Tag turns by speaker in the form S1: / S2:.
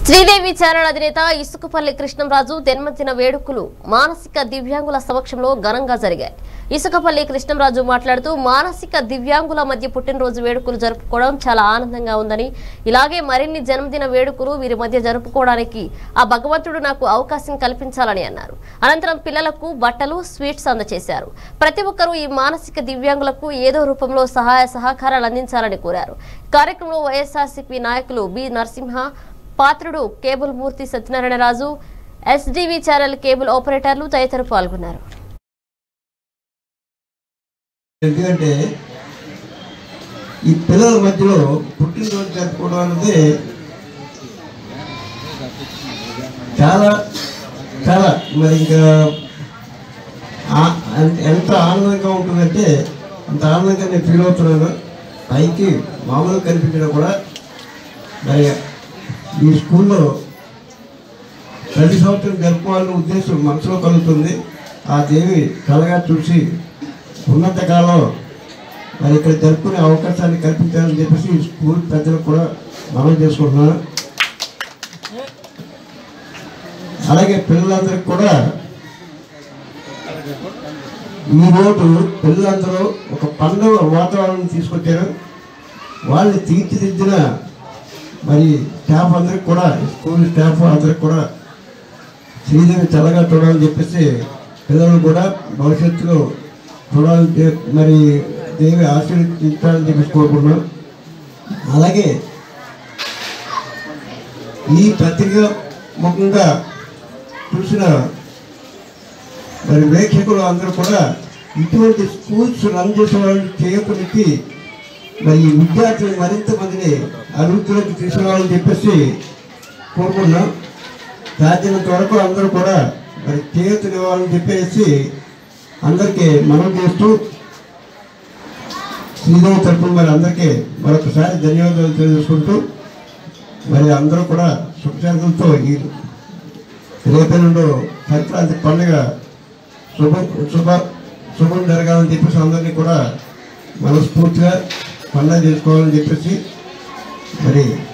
S1: Sridevi channel అధినేత ఇసుకపల్లి కృష్ణంరాజు జన్మదిన వేడుకలు మానసిక దివ్యాంగుల సమక్షంలో ఘనంగా జరిగాయి ఇసుకపల్లి కృష్ణంరాజు మాట్లాడుతూ మానసిక దివ్యాంగుల మధ్య పుట్టినరోజు వేడుకలు జరుపుకోవడం చాలా ఆనందంగా ఉందని ఇలాగే మరిన్ని జన్మదిన వేడుకలు వీరి మధ్య జరుపుకోవడానికి ఆ భగవంతుడు నాకు అవకాశం కల్పించాలని అన్నారు అనంతరం పిల్లలకు బట్టలు స్వీట్స్ అందజేశారు ప్రతి ఒక్కరూ ఈ మానసిక దివ్యాంగులకు ఏదో రూపంలో సహాయ సహకారాలు అందించాలని కోరారు కార్యక్రమంలో వైఎస్ఆర్సీపీ నాయకులు B Narasimha Patrudu cable Murthy Satyanarayanaraju SDV channel cable operators తదితరులు పాల్గొన్నారు
S2: ఎందుకంటే ఈ పిల్లల మధ్యలో పుట్టినరోజు జరుపుకోవడం అనేది చాలా చాలా మరి ఇంకా ఆ- ఎంత- ఎంత ఆనందంగా ఉంటుందంటే అంత ఆనందంగా నేను ఫీల్ అవుతున్నాను పైకి మామూలుగా కనిపించడం కూడా మరి ఈ స్కూల్లో ప్రతి సంవత్సరం జరుపుకోవాలనే ఉద్దేశం మనసులో కలుగుతుంది ఆ దేవి కలగా చూసి ఉన్నత కాలం మరి ఇక్కడ జరుపుకునే అవకాశాన్ని కల్పించాలని చెప్పేసి ఈ స్కూల్ పెద్దలకు కూడా మనం చేసుకుంటున్నాను అలాగే పిల్లలందరికీ కూడా ఈరోజు పిల్లలందరూ ఒక పండుగ వాతావరణం తీసుకొచ్చారు వాళ్ళని తీర్చిదిద్దిన మరి స్టాఫ్ అందరికి కూడా స్కూల్ స్టాఫ్ అందరికి కూడా శ్రీదేవి చల్లగా చూడాలని చెప్పేసి పిల్లలు కూడా భవిష్యత్తులో చూడాలని చెప్- మరి దేవి ఆశీర్వదించాలని చెప్పేసి కోరుకుంటున్నాం అలాగే ఈ పత్రిక ముఖంగా చూసిన మరి వీక్షకులు అందరూ కూడా ఇటువంటి స్కూల్స్ రన్ చేసే వాళ్ళు చేయకునికి మరి ఈ విద్యార్థులు మరింత మందిని అభివృద్ధిలోకి తీసుకురావాలని చెప్పేసి కోరుకున్నాం సాధ్యమైనంత వరకు అందరూ కూడా మరి చేయూతనివ్వాలని చెప్పేసి అందరికీ మనం చేస్తూ శ్రీదేవి తరపున మరి అందరికీ మరొకసారి ధన్యవాదాలు తెలియజేసుకుంటూ మరి అందరూ కూడా సుఖశాంతులతో ఈ రేపల్లుండో సంక్రాంతి పండుగ శుభ శుభ శుభం జరగాలని చెప్పేసి అందరినీ కూడా మనస్ఫూర్తిగా పండుగ చేసుకోవాలని చెప్పేసి మరి